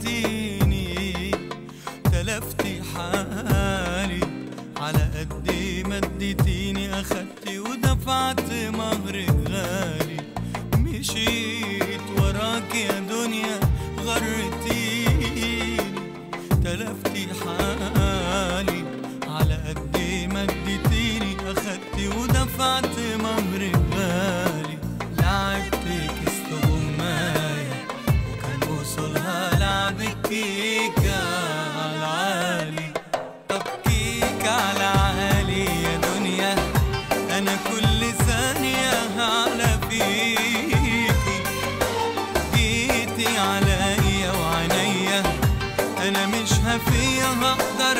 غرتيني تلفتي حالي على قد ما اديتيني اخدتي ودفعت مهر غالي مشيت وراك يا دنيا غرتيني تلفتي حالي على قد ما اديتيني اخدتي ودفعت مهر غالي لعبتك استغماية وكان وصولها لعب كيكة على العالي طب كيكة على عالي يا دنيا انا كل ثانية على فيكي جيتي عليا وعينيا انا مش هفيا هقدر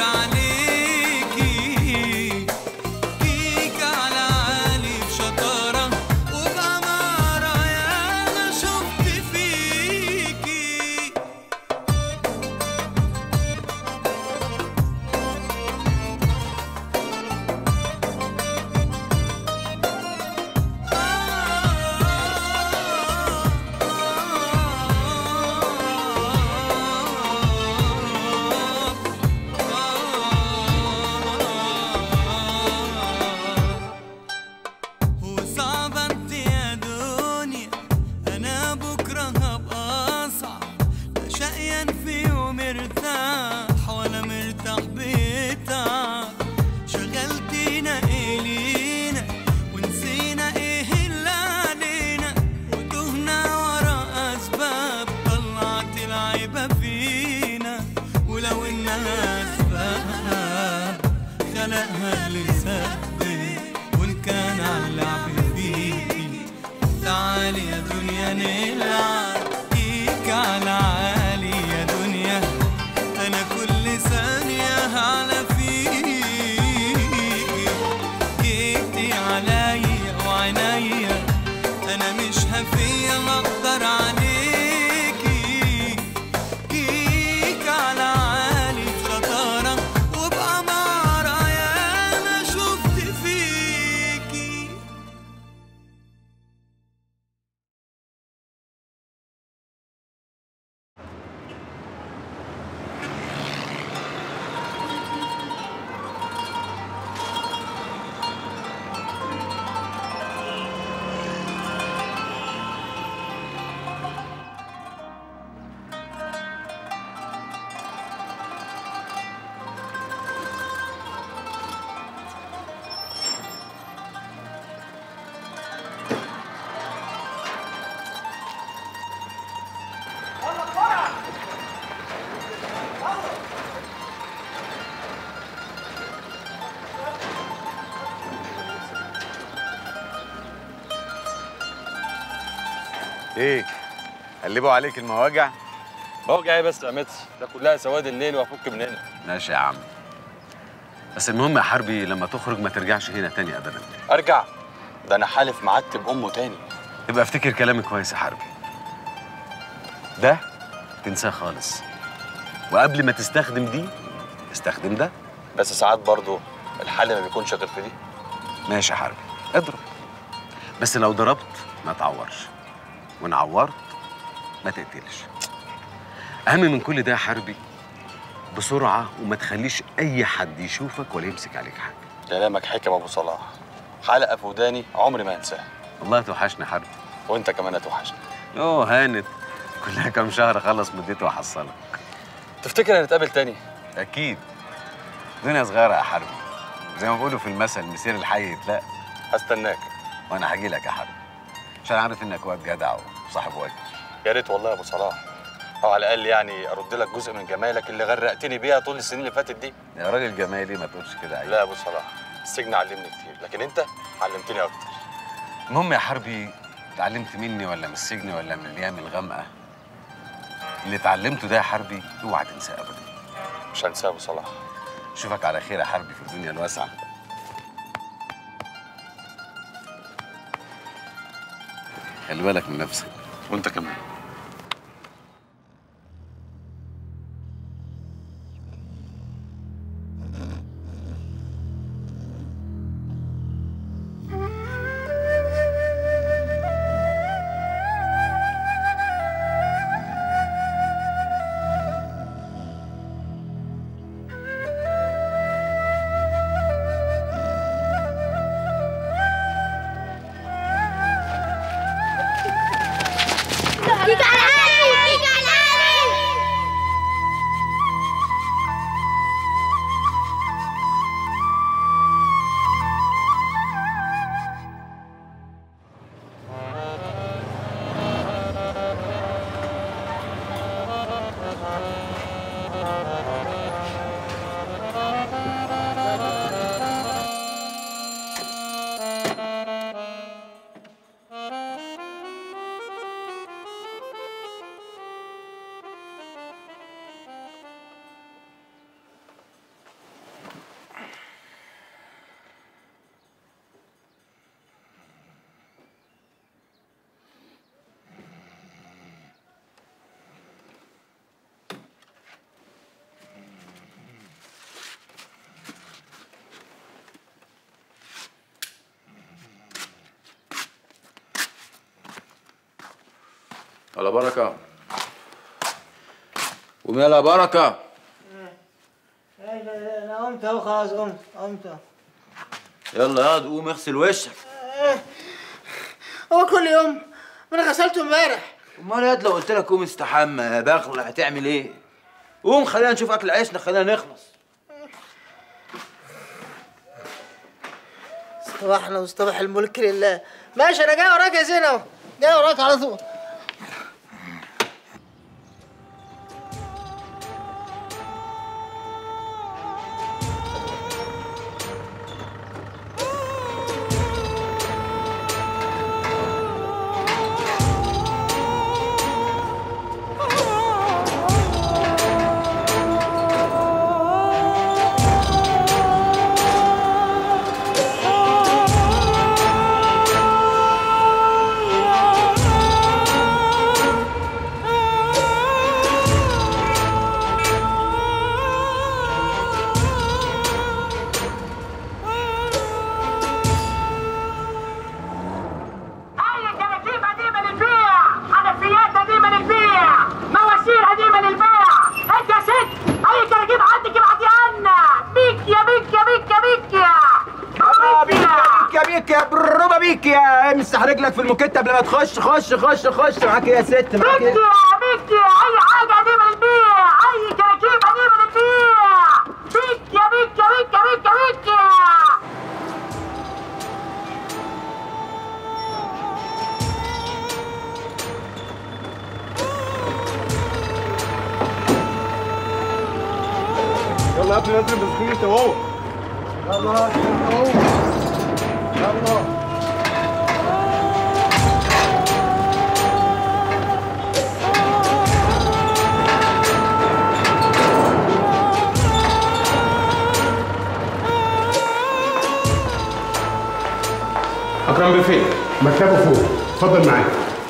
عليكي كيكة على عالي بشطارة وبأمارة يا ما شفت فيكي وصعب انت يا دنيا انا بكره هبقى اصعب لا شقيان في يوم ارتاح ولا مرتاح بتعب شغلتينا الينا ونسينا ايه اللي علينا وتهنا ورا اسباب طلعت العيبه فينا ولو انها اسباب خلقها لسبب وان كان على اللعب فيكي تعالي يا دنيا نلعب فيك على عالي يا دنيا انا كل ثانية على فيكي جيتي عليا وعينيا انا مش هفيا اقدر عليكي كيك على عالي بشطارة وبأمارة يا ما شفت فيكي ايه قلبوا عليك المواجع بوجع ايه بس يا متر ده كلها سواد الليل وافك من هنا ماشي يا عم بس المهم يا حربي لما تخرج ما ترجعش هنا تاني ابدا ارجع ده انا حالف معدت بامه تاني يبقى افتكر كلامي كويس يا حربي ده تنساه خالص وقبل ما تستخدم دي استخدم ده بس ساعات برضو الحل ما بيكونش غير في دي ماشي يا حربي اضرب بس لو ضربت ما تعورش وان عورت ما تقتلش اهم من كل ده يا حربي بسرعه وما تخليش اي حد يشوفك ولا يمسك عليك حاجه كلامك حكم ابو صلاح حلقه في وداني عمري ما انساها والله توحشني يا حربي وانت كمان هتوحشني اوه هانت كلها كام شهر اخلص مدته واحصلك تفتكر هنتقابل تاني اكيد دنيا صغيره يا حربي زي ما بيقولوا في المثل مسير الحي يتلاقى هستناك وانا هاجي لك يا حربي عشان عارف انك واد جدع وصاحب وجه يا ريت والله يا ابو صلاح او على الاقل يعني ارد لك جزء من جمالك اللي غرقتني بيها طول السنين اللي فاتت دي يا راجل جمالي ما تقولش كده عيب لا يا ابو صلاح السجن علمني كتير لكن انت علمتني اكتر المهم يا حربي اتعلمت مني ولا من السجن ولا من الايام الغامقه اللي اتعلمته ده يا حربي اوعى تنساه ابدا مش هنساه يا ابو صلاح اشوفك على خير يا حربي في الدنيا الواسعه خلي بالك من نفسك وانت كمان على بركة قوم يلا يا بركة انا قمت اهو خلاص قمت قمت أهو. يلا يا قوم اغسل وشك هو كل يوم ما انا غسلته امبارح امال يا لو قلت لك قوم استحمى يا بغل هتعمل ايه؟ قوم خلينا نشوف اكل عيشنا خلينا نخلص صباحنا وصباح الملك لله ماشي انا جاي وراك يا زين اهو جاي وراك على طول أي كراكيب قديمة للبيع حنفيات قديمة للبيع مواسير قديمة للبيع انت يا ست أي كراكيب عندك ابعتيها لنا بيك يا بيك يا بيك يا بيك يا بيك يا يا بيك يا بروبا بيك يا امسح رجلك في الموكيت قبل ما تخش خش خش خش معاك يا ست معاك بيك يا يا بيك يا أي حاجة قديمة للبيع أي كراكيب قديمة للبيع بيك يا بيك يا بيك يا بيك يا بيك يا يلا يا ابني نزل بسكويت اهو يلا اهو يلا اكرم بيه مكتبه فوق اتفضل معايا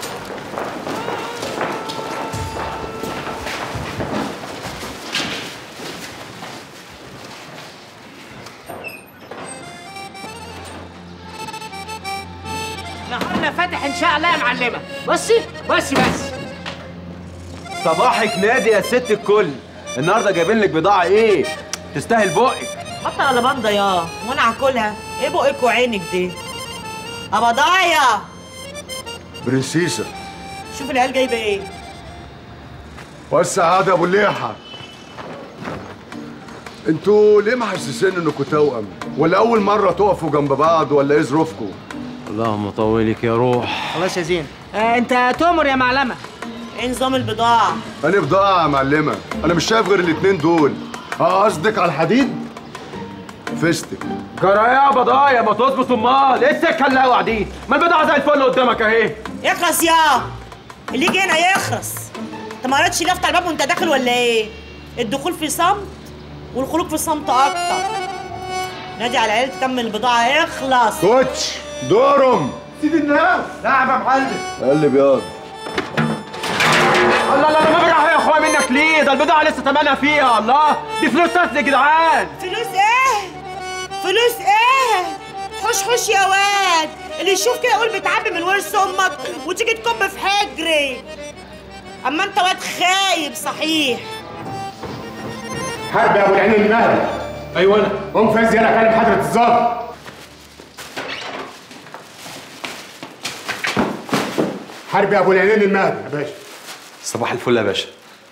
نهارنا فاتح إن شاء الله يا معلمة بصي بصي بس صباحك نادي يا ست الكل النهارده جايبين لك بضاعه ايه تستاهل بقك بطل على بنده يا وانا هاكلها ايه بقك وعينك دي ابضايا برنسيسة شوف العيال جايبه ايه وسع هذا ابو الليحة انتوا ليه محسسين انكم توأم ولا اول مرة تقفوا جنب بعض ولا ايه ظروفكم اللهم طولك يا روح خلاص يا زين آه انت تؤمر يا معلمه ايه نظام البضاعه انا بضاعة يا معلمة انا مش شايف غير الاتنين دول اه قصدك على الحديد فستك جرى يا بضايا ما تظبط امال ايه السكه اللي قاعده دي ما البضاعه زي الفل قدامك اهي يخلص يا اللي يجي هنا يخلص انت ما قريتش لفت على الباب وانت داخل ولا ايه الدخول في صمت والخروج في صمت اكتر نادي على العيال تكمل البضاعه يخلص كوتش دورم سيد الناس نعم يا معلم قلب ياض الله الله ما بجح يا اخويا منك ليه ده البضاعه لسه تمنها فيها الله دي فلوس ناس يا جدعان فلوس ايه فلوس ايه حوش حوش يا واد اللي يشوف كده يقول بتعبي من ورث امك وتيجي تكب في حجري اما انت واد خايب صحيح حرب يا ابو العين المهدي ايوه انا قوم فاز يلا كلم حضرة الظابط حرب يا ابو العينين المهدي يا باشا صباح الفل يا باشا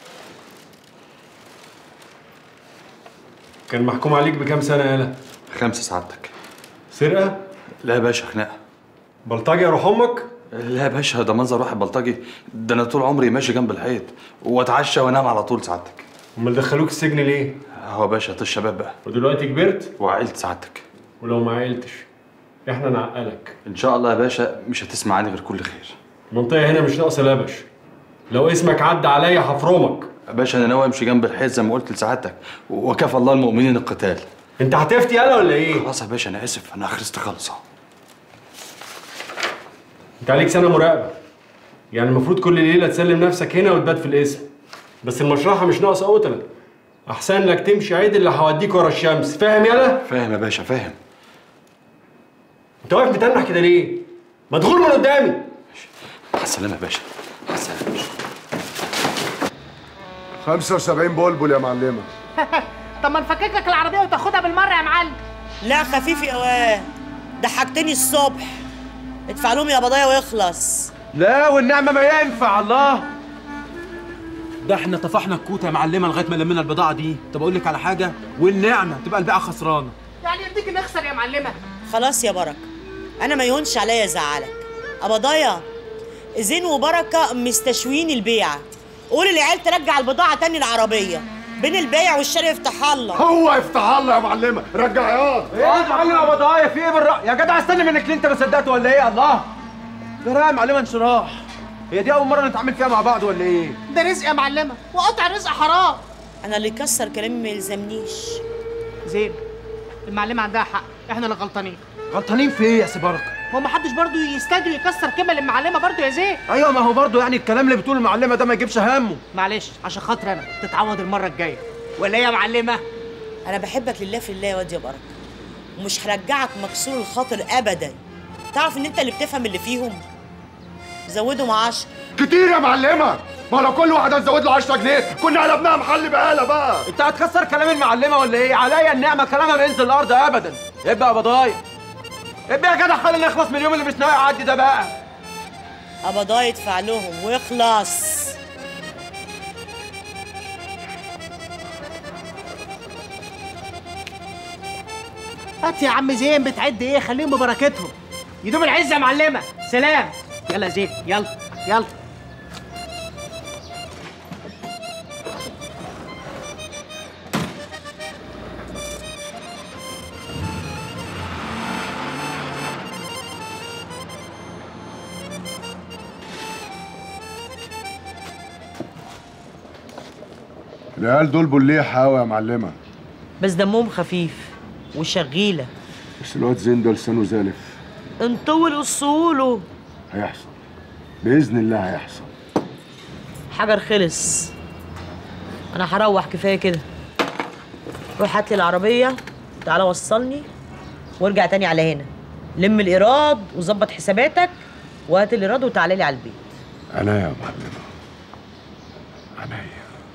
كان محكوم عليك بكام سنه يالا خمسة سعادتك سرقه لا يا باشا خناقة بلطجي اروح امك لا يا باشا ده منظر واحد بلطجي ده انا طول عمري ماشي جنب الحيط واتعشى وانام على طول سعادتك امال دخلوك السجن ليه هو باشا طيش الشباب بقى ودلوقتي كبرت وعقلت سعادتك ولو ما عيلتش احنا نعقلك ان شاء الله يا باشا مش هتسمع عني غير كل خير المنطقه هنا مش ناقصه لبش لو اسمك عدى عليا هفرمك يا باشا انا ناوي امشي جنب الحيط زي ما قلت لسعادتك وكفى الله المؤمنين القتال انت هتفتي يالا ولا ايه خلاص يا باشا انا اسف انا خلصت خالص أهو. انت عليك سنه مراقبه يعني المفروض كل ليله تسلم نفسك هنا وتبات في القسم بس المشرحه مش ناقصه قتله احسن لك تمشي عيد اللي هوديك ورا الشمس فاهم يالا فاهم يا باشا فاهم انت واقف متنح كده ليه مدخول من قدامي مع السلامه يا باشا السلامه 75 بلبل يا معلمه طب ما نفكك لك العربيه وتاخدها بالمره يا معلم لا خفيف يا واه ضحكتني الصبح ادفع لهم يا بضايا ويخلص لا والنعمه ما ينفع الله ده احنا طفحنا الكوته يا معلمه لغايه ما لمينا البضاعه دي طب اقول لك على حاجه والنعمه تبقى البيعه خسرانه يعني يديك نخسر يا معلمه خلاص يا بركه انا ما يهونش عليا ازعلك ابضايا زين وبركه مستشوين البيعه قول العيال ترجع البضاعه تاني العربيه بين البايع والشاري يفتح الله هو يفتح الله يا معلمه رجع ياض ايه يا معلم يا بضايا في ايه بالرأي يا جدع استنى منك اللي انت ما صدقت ولا ايه الله ده رايح معلمه انشراح هي دي اول مره نتعامل فيها مع بعض ولا ايه ده رزق يا معلمه وقطع الرزق حرام انا اللي يكسر كلامي ما يلزمنيش زين المعلمه عندها حق احنا اللي غلطانين غلطانين في ايه يا سي بركه هو ما حدش برضه يستجري يكسر كلمه للمعلمه برضه يا زين ايوه ما هو برضه يعني الكلام اللي بتقوله المعلمه ده ما يجيبش همه معلش عشان خاطر انا تتعوض المره الجايه ولا ايه يا معلمه انا بحبك لله في الله يا واد يا بركه ومش هرجعك مكسور الخاطر ابدا تعرف ان انت اللي بتفهم اللي فيهم زودهم عشر كتير يا معلمه ما لو كل واحد هنزود له 10 جنيه كنا قلبناها محل بقاله بقى انت هتكسر كلام المعلمه ولا ايه عليا النعمه كلامها ما ينزل الارض ابدا ابقى يا بضايا ابقى يا جدع خلينا نخلص من اليوم اللي مش ناوي يعدي ده بقى ابضايا يدفع لهم ويخلص هات يا عم زين بتعد ايه خليهم ببركتهم يدوم العز يا معلمه سلام يلا يا زين يلا يلا العيال دول بوليه قوي يا معلمه بس دمهم خفيف وشغيله بس الواد زين ده لسانه زالف انطول اصوله هيحصل باذن الله هيحصل حجر خلص انا هروح كفايه كده روح هات لي العربيه تعالى وصلني وارجع تاني على هنا لم الايراد وظبط حساباتك وهات الايراد وتعالى لي على البيت انا يا معلمه عينيا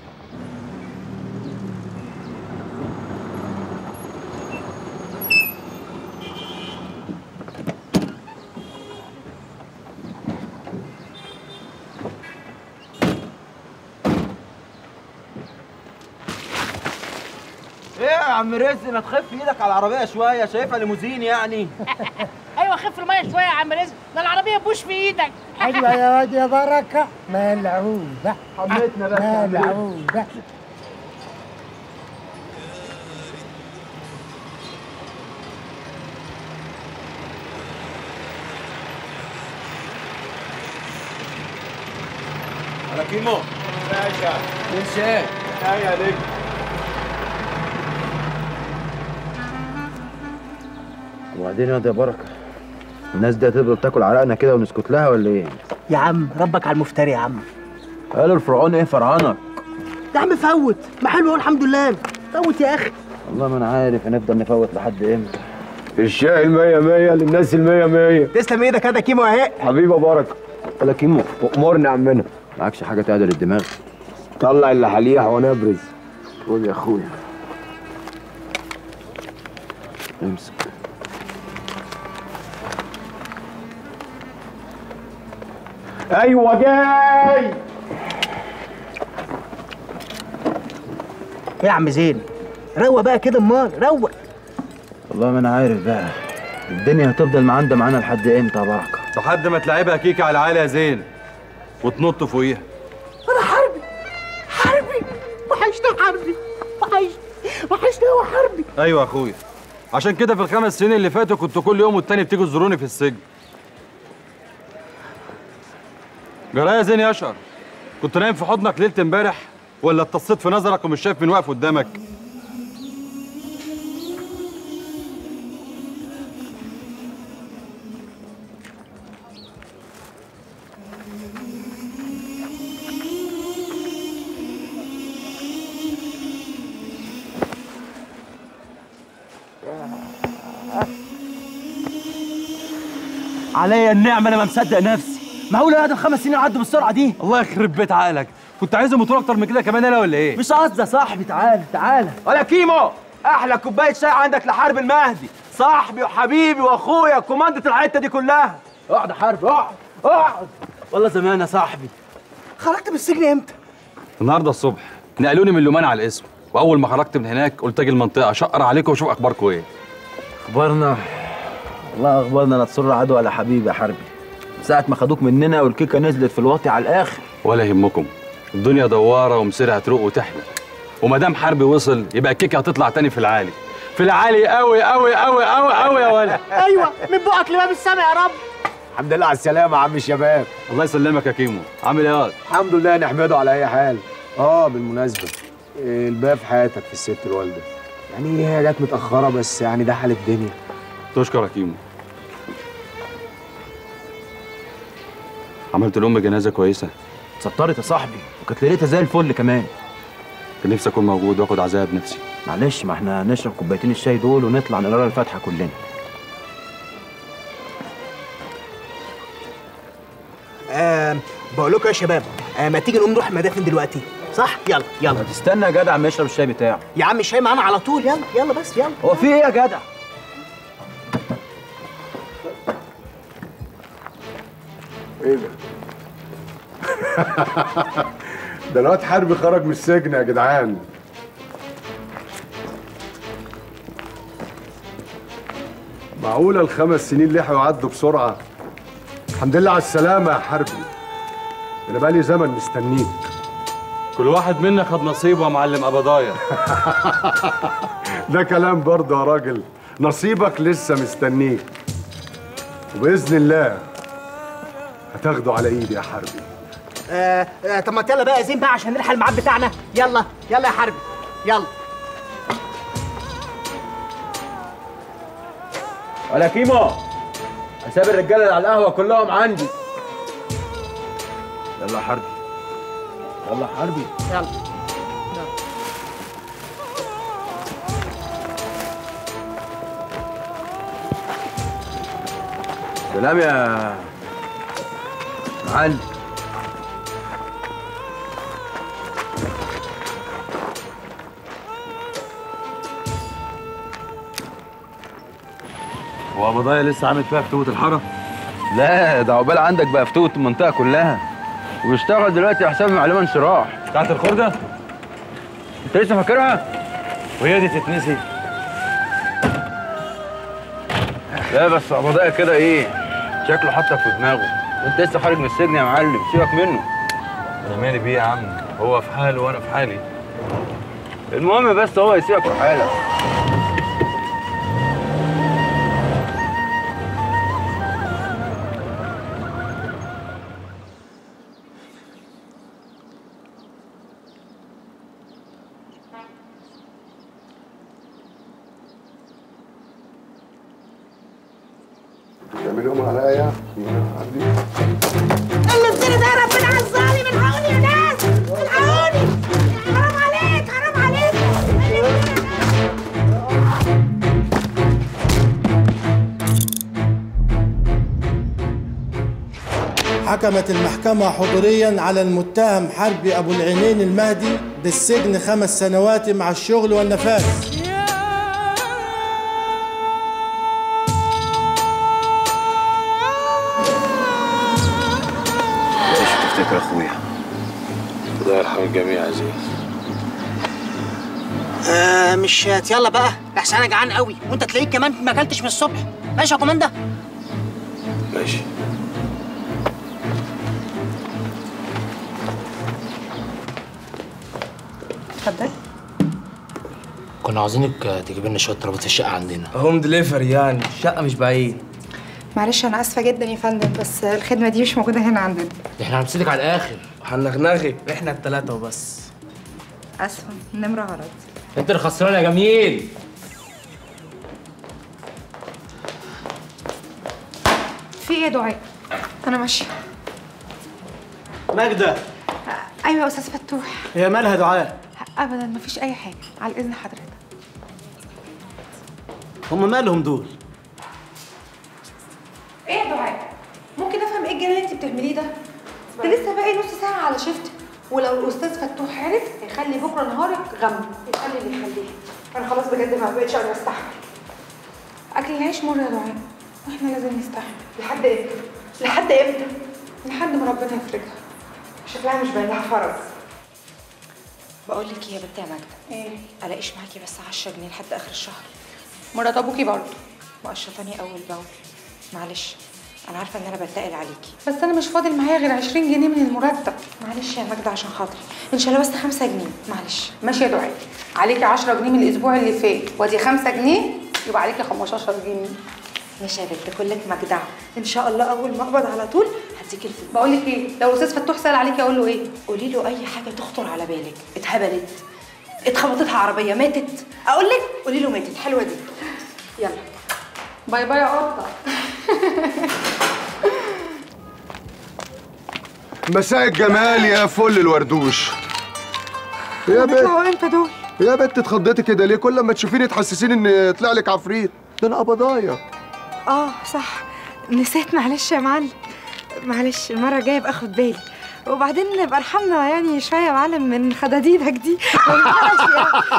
ايه يا عم رزق ما تخف ايدك على العربيه شويه شايفها ليموزين يعني ايوه خف الميه شويه يا عم رزق ده العربيه بوش في ايدك حلوة يا واد يا بركة ملعوبة حميتنا بس يا عم رزق. ملعوبة على كيمو باشا من شاي ايوه ليك وبعدين يا واد يا بركه الناس دي هتفضل تاكل عرقنا كده ونسكت لها ولا ايه؟ يا عم ربك على المفتري يا عم قالوا الفرعون ايه فرعانك يا عم فوت ما حلو أهو الحمد لله فوت يا اخي والله ما انا عارف هنفضل نفوت لحد امتى الشاي المية مية للناس المية مية تسلم ايدك هذا كيمو اهي حبيبي بركة ولا كيمو أمرني عمنا معكش حاجه تعدل الدماغ طلع اللي حليح وانا ابرز قول يا اخويا امسك ايوه جاي ايه يا عم زين روق بقى كده امال روق والله ما انا عارف بقى الدنيا هتفضل معاندة معانا لحد امتى يا بركه لحد ما تلعبها كيكه على العالي يا زين وتنط فوقيها انا حربي حربي وحشني حربي وحشني وحشني هو حربي ايوه يا اخويا عشان كده في الخمس سنين اللي فاتوا كنت كل يوم والتاني بتيجوا تزوروني في السجن جرايه يا زين يا اشقر كنت نايم في حضنك ليله امبارح ولا اتصيت في نظرك ومش شايف مين واقف قدامك عليا النعمه انا ما مصدق نفسي معقول يا ادم خمس سنين عدوا بالسرعه دي الله يخرب بيت عقلك كنت عايزه موتور اكتر من كده كمان انا ولا ايه مش قصدي يا صاحبي تعالى تعالى ولا كيمو احلى كوبايه شاي عندك لحرب المهدي صاحبي وحبيبي واخويا كوماندة الحته دي كلها اقعد يا حرب اقعد اقعد والله زمان يا صاحبي خرجت من السجن امتى؟ النهارده الصبح نقلوني من لومان على الاسم واول ما خرجت من هناك قلت اجي المنطقه اشقر عليكم واشوف اخباركم ايه اخبارنا والله اخبارنا لا تسر عدو ولا حبيب يا حربي ساعة ما خدوك مننا والكيكة نزلت في الواطي على الآخر ولا يهمكم الدنيا دواره ومصيرها هتروق وتحلو وما دام حربي وصل يبقى الكيكه هتطلع تاني في العالي في العالي قوي قوي قوي قوي قوي يا ولد ايوه من بقك لباب السما يا رب الحمد لله على السلامة يا عم الشباب الله يسلمك يا كيمو عامل ايه يا واد؟ الحمد لله نحمده على أي حال اه بالمناسبة إيه الباقي في حياتك في الست الوالدة يعني هي جت متأخرة بس يعني ده حال الدنيا تشكر يا كيمو عملت لأم جنازة كويسة اتسترت يا صاحبي وكانت ليلتها زي الفل كمان كان نفسي أكون موجود وآخد عزاء بنفسي معلش ما احنا نشرب كوبايتين الشاي دول ونطلع نقرا الفاتحة كلنا آه بقول لكم يا شباب آه ما تيجي نقوم نروح المدافن دلوقتي صح يلا يلا تستنى يا جدع ما يشرب الشاي بتاعه يا عم الشاي معانا على طول يلا يلا بس يلا هو في ايه يا جدع ايه ده؟ ده الواد حربي خرج من السجن يا جدعان معقولة الخمس سنين لحقوا يعدوا بسرعة الحمد لله على السلامة يا حربي أنا بقالي زمن مستنيك كل واحد منا خد نصيبه يا معلم أبضايا ده كلام برضه يا راجل نصيبك لسه مستنيك وبإذن الله هتاخده على إيدي يا حربي آه آه طب ما يلا بقى يا زين بقى عشان نلحق الميعاد بتاعنا يلا يلا يا حربي يلا ولا كيمو حساب الرجاله اللي على القهوه كلهم عندي يلا يا حربي يلا يا حربي يلا سلام يا معلم هو أبضايا لسه عامل فيها فتوة الحرم لا ده عقبال عندك بقى فتوة المنطقة كلها وبيشتغل دلوقتي حساب معلمة انشراح بتاعت الخردة انت لسه فاكرها؟ وهي دي تتنسي لا بس قبضايا كده ايه شكله حطك في دماغه وانت لسه خارج من السجن يا معلم سيبك منه أنا مالي بيه يا عم هو في حاله وأنا في حالي المهم بس هو يسيبك في حالك تعملهم عليا عندي اللي بصير ده ربنا عزالي من عوني يا ناس من عوني حرام عليك حرام عليك اللي بصير ده. حكمت المحكمة حضوريا على المتهم حربي أبو العينين المهدي بالسجن خمس سنوات مع الشغل والنفاذ ايش تفتكر اخويا الله يرحم الجميع يا عزيز آه مش هات يلا بقى احسن انا جعان قوي وانت تلاقيك كمان ما اكلتش من الصبح ماشي يا كوماندا ماشي اتفضل كنا عاوزينك تجيب لنا شويه طلبات في الشقه عندنا هوم دليفري يعني الشقه مش بعيد معلش انا اسفه جدا يا فندم بس الخدمه دي مش موجوده هنا عندنا احنا هنبسطك على الاخر هنغنغي احنا التلاته وبس اسفه النمره غلط انت اللي خسران يا جميل في ايه يا دعاء انا ماشيه ماجدة ايوه يا استاذ فتوح هي مالها دعاء ابدا مفيش اي حاجه على اذن حضرتك هم مالهم دول ايه يا دعاء ممكن افهم ايه الجنان اللي انت بتعمليه ده؟ ده لسه باقي نص ساعة على شفت ولو الأستاذ فتوح عرف هيخلي بكرة نهارك غم يخلي اللي يخليه أنا خلاص بجد ما بقتش قادرة أستحمل أكل العيش مر يا دعاء وإحنا لازم نستحمل لحد إمتى؟ لحد إمتى؟ لحد ما ربنا يفرجها شكلها مش باين لها فرج بقول لك ايه يا بنت يا ماجده ايه الاقيش معاكي بس 10 جنيه لحد اخر الشهر مرات أبوكي برضه مقشطاني اول باول معلش انا عارفه ان انا بتقل عليكي بس أنا مش فاضل معايا غير 20 جنيه من المرتب معلش يا ماجده عشان خاطري ان شاء الله بس 5 جنيه معلش ماشي يا دعاء عليكي 10 جنيه من الأسبوع اللي فات وادي 5 جنيه يبقى عليكي 15 جنيه ماشي يا بنت كلك مجدعه ان شاء الله اول ما اقبض على طول هديكي الفلوس بقول لك ايه لو الاستاذ فتوح سال عليكي اقول له ايه قولي له اي حاجه تخطر على بالك اتهبلت اتخبطتها عربيه ماتت اقول لك قولي له ماتت حلوه دي يلا باي باي يا قطه مساء الجمال يا فل الوردوش يا بنت هيطلعوا امتى دول يا بنت اتخضيتي كده ليه كل ما تشوفيني تحسسيني ان طلع لك عفريت ده انا قبضايا اه صح نسيت معلش يا معلم معلش المره الجايه ابقى اخد بالي وبعدين نبقى ارحمنا يعني شويه يا معلم من خداديدك دي ما ينفعش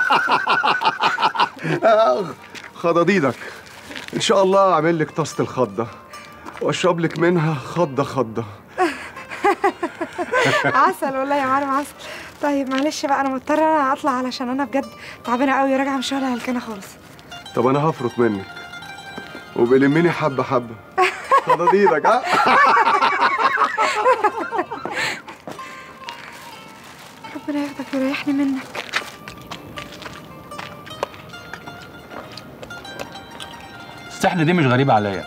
يعني. آه، خضاضيدك ان شاء الله اعمل لك طاسه الخضه واشرب لك منها خضه خضه عسل والله يا معلم عسل طيب معلش بقى انا مضطره انا اطلع علشان انا بجد تعبانه قوي راجعه من الشغل هلكانه خالص طب انا هفرط منك وبلمني حبه حبه خضاضيدك ها ربنا ياخدك ويريحني منك السحنه دي مش غريبه عليا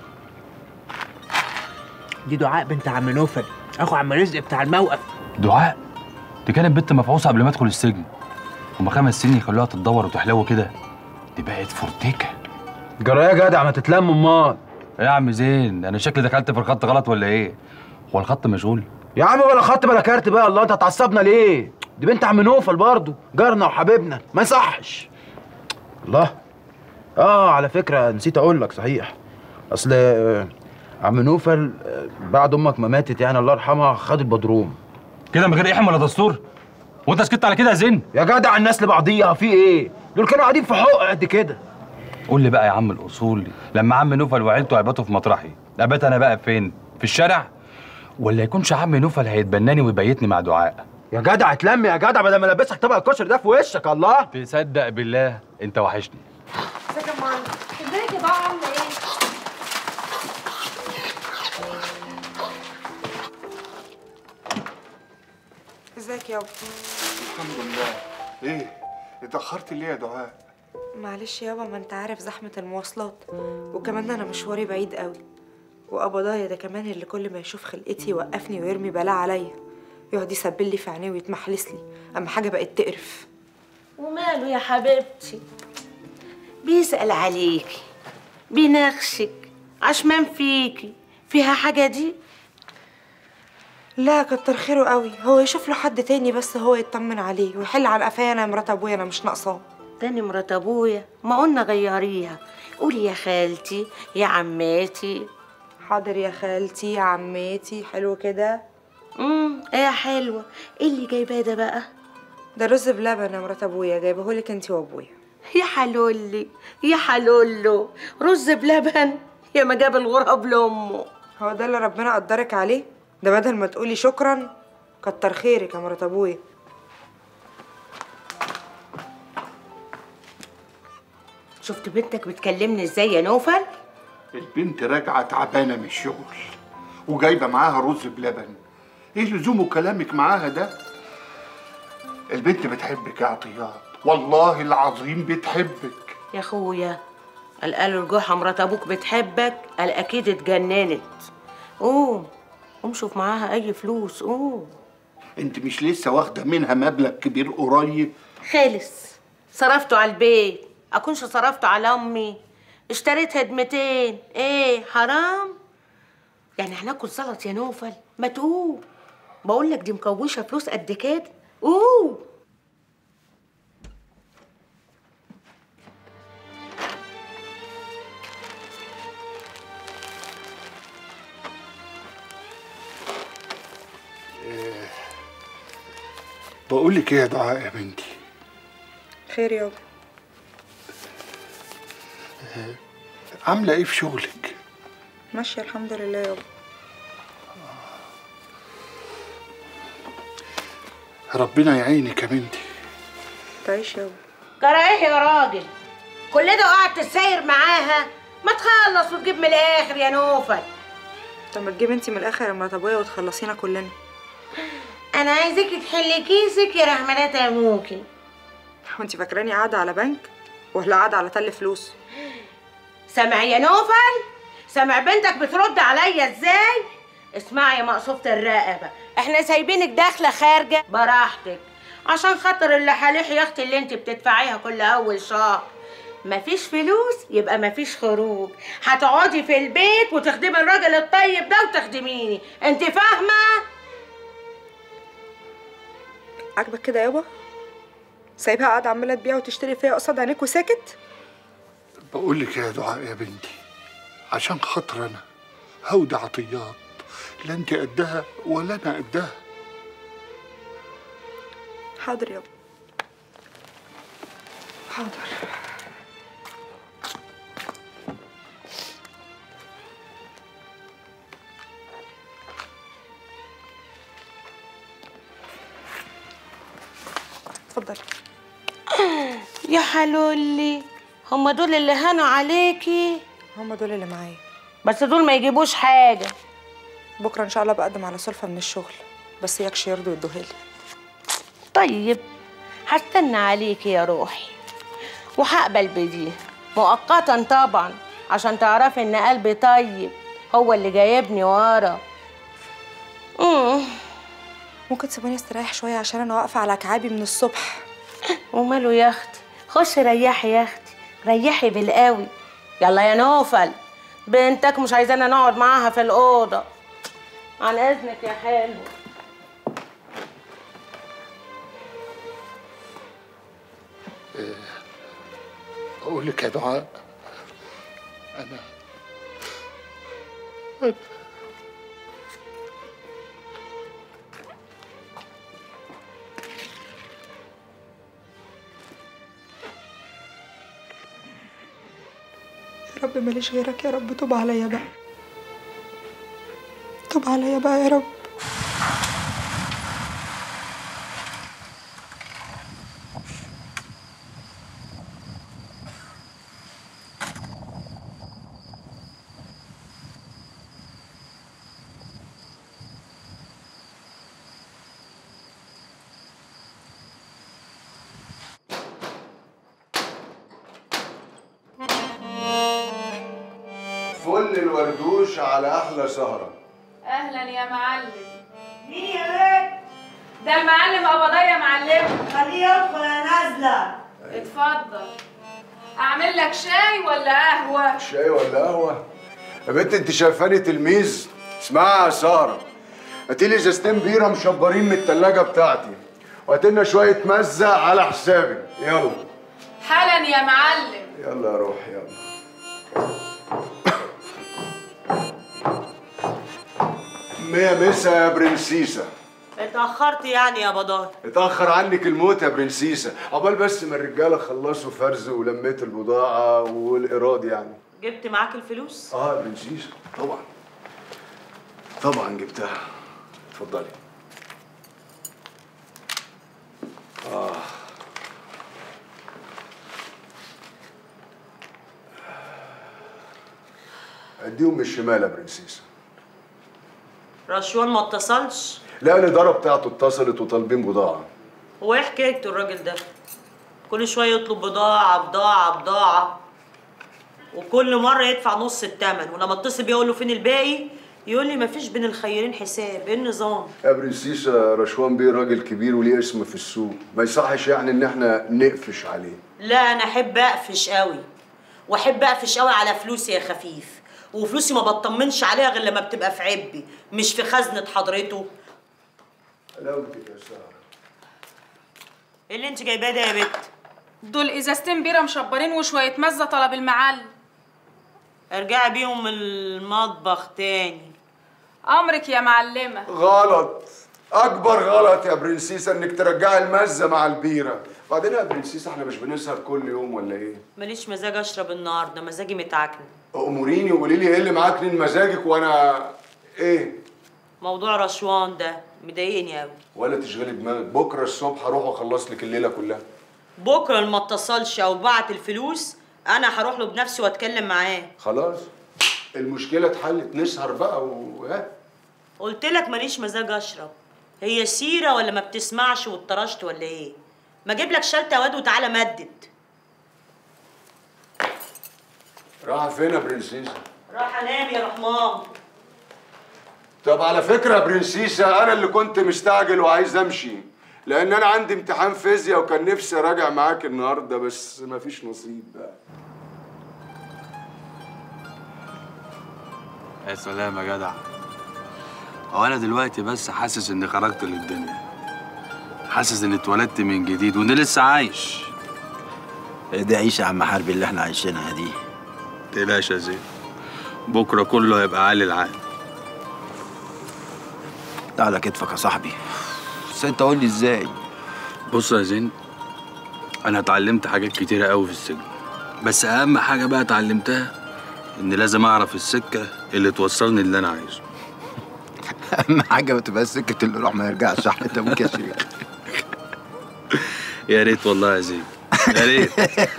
دي دعاء بنت عم نوفل اخو عم رزق بتاع الموقف دعاء دي كانت بنت مفعوصه قبل ما ادخل السجن هما خمس سنين يخلوها تتدور وتحلو كده دي بقت فورتيكا جرى يا جدع ما تتلم امال إيه يا عم زين انا شكلي دخلت في الخط غلط ولا ايه هو الخط مشغول يا عم بلا خط بلا كارت بقى الله انت هتعصبنا ليه دي بنت عم نوفل برضه جارنا وحبيبنا ما يصحش الله اه على فكره نسيت اقول لك صحيح اصل آه، عم نوفل آه، بعد امك ما ماتت يعني الله يرحمها خد البدروم كده من غير احم ولا دستور وانت سكت على كده يا زين يا جدع الناس لبعضيها في ايه دول كانوا قاعدين في حق قد كده قول لي بقى يا عم الاصول لما عم نوفل وعيلته هيباتوا في مطرحي ابات انا بقى فين في الشارع ولا يكونش عم نوفل هيتبناني ويبيتني مع دعاء يا جدع اتلم يا جدع بدل ما البسك طبق الكشري ده في وشك الله تصدق بالله انت وحشني ازيك يا معلم ازيك يا بقى عامله ايه ازيك يابا الحمد لله ايه اتاخرت ليه يا دعاء معلش يابا ما انت عارف زحمه المواصلات وكمان انا مشواري بعيد قوي وقبضايا ده كمان اللي كل ما يشوف خلقتي يوقفني ويرمي بلاء عليا يقعد يسبل لي في عينيه ويتمحلس لي اما حاجه بقت تقرف وماله يا حبيبتي بيسأل عليكي بيناقشك عشمان فيكي فيها حاجة دي لا كتر خيره قوي هو يشوف له حد تاني بس هو يطمن عليه ويحل على قفايا انا مرات ابويا انا مش ناقصاه تاني مرات ابويا ما قلنا غيريها قولي يا خالتي يا عماتي حاضر يا خالتي يا عماتي حلو كده امم ايه يا حلوه ايه اللي جايباه ده بقى ده رز بلبن يا مرات ابويا جايبهولك انتي وابويا يا حلولي يا حلولو رز بلبن يا ما جاب الغراب لامه هو ده اللي ربنا قدرك عليه ده بدل ما تقولي شكرا كتر خيرك يا مرات ابويا شفت بنتك بتكلمني ازاي يا نوفل البنت راجعه تعبانه من الشغل وجايبه معاها رز بلبن ايه لزوم كلامك معاها ده البنت بتحبك يا عطيات والله العظيم بتحبك يا اخويا قال قالوا الجحا مرات ابوك بتحبك قال اكيد اتجننت قوم قوم شوف معاها اي فلوس قوم انت مش لسه واخده منها مبلغ كبير قريب خلص صرفته على البيت اكونش صرفته على امي اشتريت هدمتين ايه حرام يعني هناكل سلط يا نوفل ما تقوم بقول لك دي مكوشه فلوس قد كده قوم بقول لك ايه يا دعاء يا بنتي خير يابا آه، عامله ايه في شغلك ماشية الحمد لله يابا ربنا يعينك يا بنتي تعيش يابا جرى ايه يا راجل كل ده قاعد تساير معاها ما تخلص وتجيب من الاخر يا نوفل طب ما تجيب انتي من الاخر يا مرات ابويا وتخلصينا كلنا انا عايزاكي تحلي كيسك يا رحمنات يا موكي وانتي فاكراني قاعدة على بنك ولا قاعدة على تل فلوس سامع يا نوفل سامع بنتك بترد عليا ازاي اسمعي يا مقصوفة الرقبة احنا سايبينك داخلة خارجة براحتك عشان خاطر اللي حالح يا اختي اللي انت بتدفعيها كل اول شهر مفيش فلوس يبقى مفيش خروج هتقعدي في البيت وتخدمي الراجل الطيب ده وتخدميني انت فاهمه عاجبك كده يابا سايبها قاعدة عمالة تبيع وتشتري فيا قصاد عينيك وساكت بقول لك يا دعاء يا بنتي عشان خاطر انا هودي عطيات لا انت قدها ولا انا قدها حاضر يابا حاضر اتفضلي يا حلولي هما دول اللي هانوا عليكي هما دول اللي معايا بس دول ما يجيبوش حاجه بكره ان شاء الله بقدم على سلفه من الشغل بس ياكش يرضوا يدوها لي طيب هستنى عليكي يا روحي وهقبل بدي مؤقتا طبعا عشان تعرفي ان قلبي طيب هو اللي جايبني ورا امم ممكن تسيبوني استريح شويه عشان انا واقفه على كعابي من الصبح وماله يا اختي خشي ريحي يا اختي ريحي بالقوي يلا يا نوفل بنتك مش عايزانا نقعد معاها في الاوضه عن اذنك يا حلو اقول لك يا دعاء انا يا رب ماليش غيرك يا رب توب عليا بقى توب عليا بقى يا رب فل الوردوش على احلى سهره اهلا يا معلم مين يا بنت ده المعلم قبضية يا معلم خليه يدخل يا نازله اتفضل اعمل لك شاي ولا قهوه شاي ولا قهوه يا بنت انت شايفاني تلميذ اسمعي يا ساره هاتي لي ازازتين بيره مشبرين من التلاجة بتاعتي وهات لنا شويه مزه على حسابي يلا حالا يا معلم يلا يا روحي يلا مية مسا يا برنسيسة اتأخرت يعني يا بضان اتأخر عنك الموت يا برنسيسة عقبال بس ما الرجالة خلصوا فرز ولميت البضاعة والإيراد يعني جبت معاك الفلوس؟ اه يا برنسيسة طبعا طبعا جبتها اتفضلي اه اديهم من الشمال يا برنسيسة رشوان ما اتصلش لا الإدارة بتاعته اتصلت وطالبين بضاعة هو ايه حكايته الراجل ده كل شويه يطلب بضاعه بضاعه بضاعه وكل مره يدفع نص الثمن ولما اتصل بيه اقول له فين الباقي يقول لي مفيش بين الخيرين حساب ايه النظام يا برنسيسة رشوان بيه راجل كبير وليه اسم في السوق ما يصحش يعني ان احنا نقفش عليه لا انا احب اقفش قوي واحب اقفش قوي على فلوسي يا خفيف وفلوسي ما بطمنش عليها غير لما بتبقى في عبي مش في خزنه حضرته حلاوتك يا سارة ايه اللي انت جايباه ده يا بت دول ازازتين بيره مشبرين وشويه مزه طلب المعلم ارجعي بيهم المطبخ تاني امرك يا معلمه غلط اكبر غلط يا برنسيسه انك ترجعي المزه مع البيره بعدين يا برنسيسه احنا مش بنسهر كل يوم ولا ايه ماليش مزاج اشرب النهارده مزاجي متعكن اموريني وقولي لي ايه اللي معاك من مزاجك وانا ايه موضوع رشوان ده مضايقني قوي ولا تشغلي دماغك بكره الصبح هروح واخلص لك الليله كلها بكره ما اتصلش او بعت الفلوس انا هروح له بنفسي واتكلم معاه خلاص المشكله اتحلت نسهر بقى و ها قلت لك ماليش مزاج اشرب هي سيره ولا ما بتسمعش واتطرشت ولا ايه ما اجيب لك شلته واد وتعالى مدد رايحه فين يا برنسيسه راح انام يا رحمن طب على فكره يا برنسيسه انا اللي كنت مستعجل وعايز امشي لان انا عندي امتحان فيزياء وكان نفسي اراجع معاك النهارده بس مفيش نصيب بقى يا سلام يا جدع هو انا دلوقتي بس حاسس اني خرجت للدنيا حاسس اني اتولدت من جديد واني لسه عايش دي عيشة يا عم حربي اللي احنا عايشينها دي تقلقش يا زين بكره كله هيبقى عالي العال ده على كتفك يا صاحبي بس انت قول لي ازاي بص يا زين انا اتعلمت حاجات كتيره قوي في السجن بس اهم حاجه بقى اتعلمتها ان لازم اعرف السكه اللي توصلني اللي انا عايزه اهم حاجة ما تبقى سكة اللي روح ما يرجعش احمد ابوك يا شيخ يا ريت والله يا زين يا ريت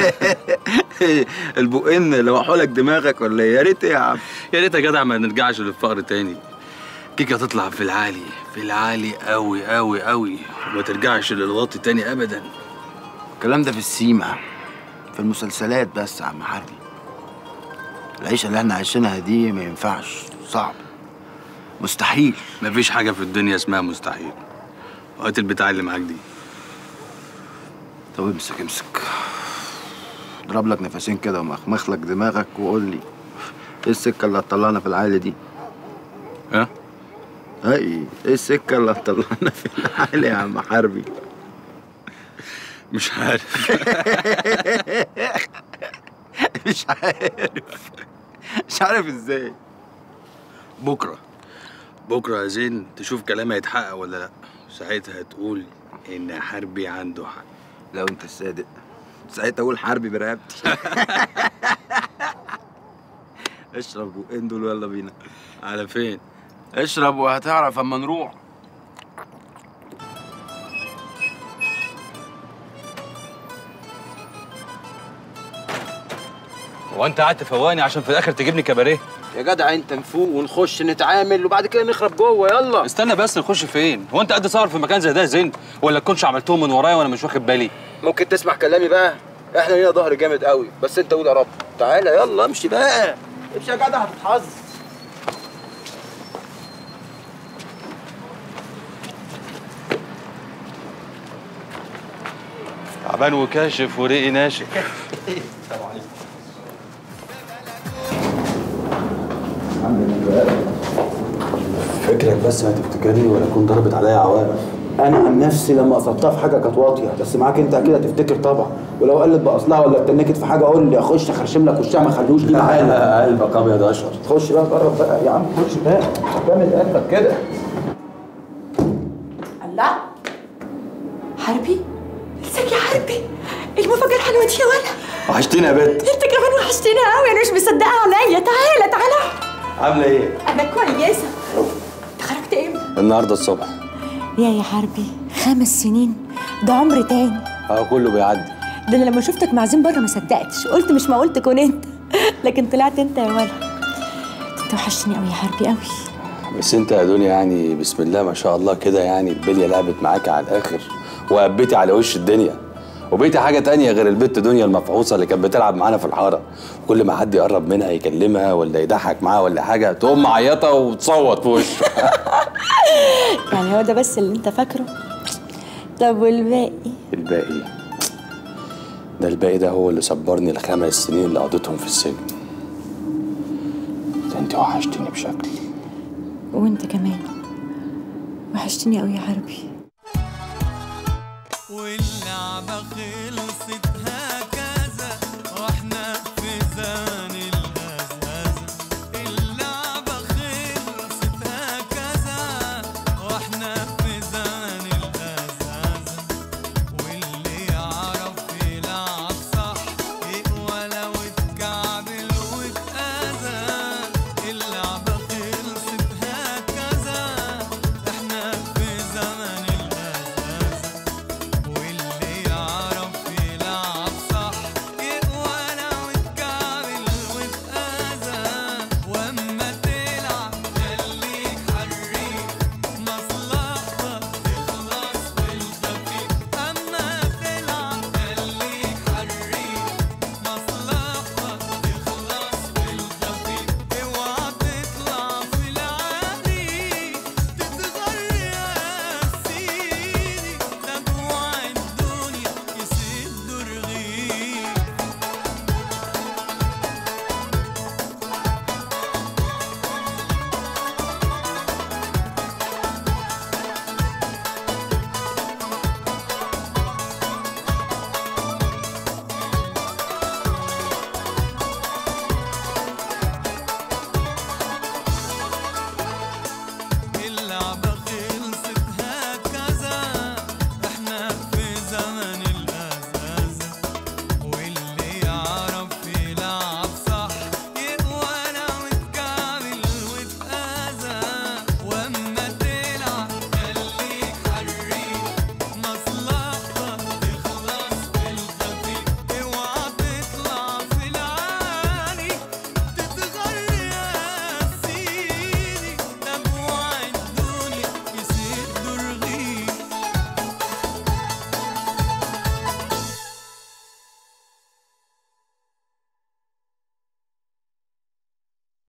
البقين لوحوا لك دماغك ولا إيه؟ يا ريت إيه يا عم يا ريت يا جدع ما نرجعش للفقر تاني كيكه تطلع في العالي في العالي قوي قوي قوي وما ترجعش للواطي تاني ابدا الكلام ده في السيما في المسلسلات بس يا عم حربي العيشة اللي احنا عايشينها دي ما ينفعش صعب مستحيل مفيش حاجه في الدنيا اسمها مستحيل وقت البتاع اللي معاك دي طب امسك امسك اضرب لك نفسين كده ومخمخ لك دماغك وقول لي ايه السكة اللي هتطلعنا في العالي دي؟ ها؟ اي ايه السكة اللي هتطلعنا في العالي يا عم حربي؟ مش عارف مش عارف مش عارف ازاي بكره بكره يا زين تشوف كلامي هيتحقق ولا لا ساعتها تقول ان حربي عنده حق لو انت الصادق ساعتها اقول حربي برقبتي اشرب بقين دول ويلا بينا على فين اشرب وهتعرف اما نروح هو انت قاعد تفوقني عشان في الاخر تجيبني كباريه يا جدع انت نفوق ونخش نتعامل وبعد كده نخرب جوه يلا استنى بس نخش فين هو انت قد صار في مكان زي ده يا زين ولا تكونش عملتهم من ورايا وانا مش واخد بالي ممكن تسمع كلامي بقى احنا لينا ظهر جامد قوي بس انت قول يا رب تعالى يلا امشي بقى امشي يا جدع هتتحظ تعبان وكاشف وريقي ناشف السلام عليكم فكرك بس ما تفتكرني ولا تكون ضربت عليا عوامل انا عن نفسي لما قصدتها في حاجه كانت واطيه بس معاك انت اكيد هتفتكر طبعا ولو قلت باصلها ولا اتنكت في حاجه قول لي اخش اخرشم لك وشها ما خلوش ليه معانا قلبك ابيض اشهر خش بقى جرب بقى يا عم خش بقى كمل قلبك كده الله حربي ازيك يا حربي المفاجأة الحلوة دي يا ولا وحشتيني يا بت انت كمان وحشتني قوي انا مش مصدقة عليا تعالى تعالى عامله ايه انا كويسة انت خرجت امتى؟ النهارده الصبح يا يا حربي خمس سنين ده عمر تاني اه كله بيعدي ده انا لما شفتك معزوم بره ما صدقتش قلت مش معقول تكون انت لكن طلعت انت يا ولا انت وحشتني قوي يا حربي قوي بس انت يا دنيا يعني بسم الله ما شاء الله كده يعني البليه لعبت معاكي على الاخر وقبيتي على وش الدنيا وبقيتي حاجه تانية غير البت دنيا المفعوصه اللي كانت بتلعب معانا في الحاره وكل ما حد يقرب منها يكلمها ولا يضحك معاها ولا حاجه تقوم معيطه وتصوت في وشه يعني هو ده بس اللي انت فاكره طب والباقي الباقي ده الباقي ده هو اللي صبرني الخمس سنين اللي قضيتهم في السجن ده انت وحشتني بشكل وانت كمان وحشتني قوي يا حربي واللعبة خلصت